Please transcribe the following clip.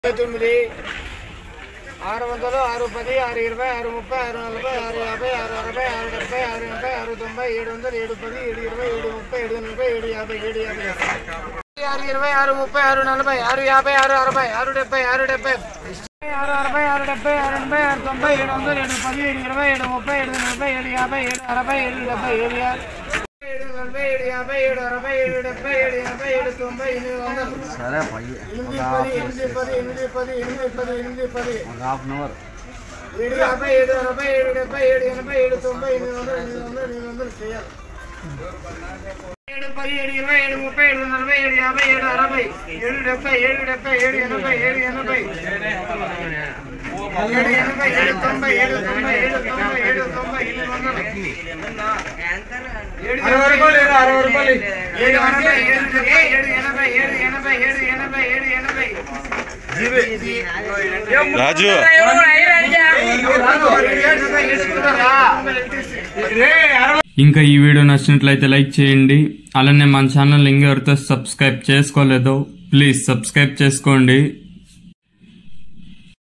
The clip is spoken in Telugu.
ఇరవై తొమ్మిది ఆరు వందలు ఆరు పది ఆరు ఇరవై ఆరు ముప్పై ఆరు నలభై ఆరు యాభై ఆరు అరవై ఆరు డెబ్బై ఆరు ఎనభై ఆరు తొంభై ఏడు వందలు ఏడు పది ఏడు ఇరవై ఏడు ముప్పై ఏడు నలభై ఏడు యాభై ఏడు యాభై ఆరు ఇరవై ఆరు ముప్పై ఆరు నలభై ఆరు యాభై ఆరు అరవై ఆరు డెబ్బై ఆరు డెబ్బై ఆరు అరవై ఆరు డెబ్బై ఆరు ఎనభై ఆరు తొంభై ఏడు వందలు ఏడు పది ఏడు ఇరవై ఏడు ముప్పై ఏడు నలభై ఏడు యాభై ఏడు అరవై ఏడు డెబ్బై ఏడు ఆరు ఏడు నలభై ఏడు యాభై ఏడు అరవై ఏడు డెబ్బై ఏడు ఎనభై ఏడు తొంభై ఎనిమిది వందలు సరే పయ్యి ఎనిమిది పది ఎనిమిది పది ఎనిమిది పది ఎనిమిది పది ఎనిమిది పది ఒక హాఫ్ అన్ అవర్ ఏడు యాభై ఏడు అరవై ఏడు డెబ్బై ఏడు ఎనభై ఏడు తొంభై ఎనిమిది వందలు ఎనిమిది వందలు ఎనిమిది వందలు చేయాలి ఏడు పది ఏడు ఇరవై ఏడు ముప్పై ఏడు నలభై ఏడు యాభై ఏడు అరవై ఏడు డెబ్బై ఏడు డెబ్బై ఏడు ఎనభై ఏడు ఎనభై ఏడు ఎనభై ఏడు తొంభై ఏడు తొంభై ఏడు తొంభై ఏడు తొంభై ఎనిమిది వందలు ఏడు ఎనభై ఏడు అరవై ఏడు డెబ్బై ఏడు ఎనభై ఏడు ఎనభై ఏడు ఎనభై ఏడు ఎనభై రాజు ఇంకా ఈ వీడియో నచ్చినట్లయితే లైక్ చేయండి అలానే మన ఛానల్ ఇంకెవరితో సబ్స్క్రైబ్ చేసుకోలేదో ప్లీజ్ సబ్స్క్రైబ్ చేసుకోండి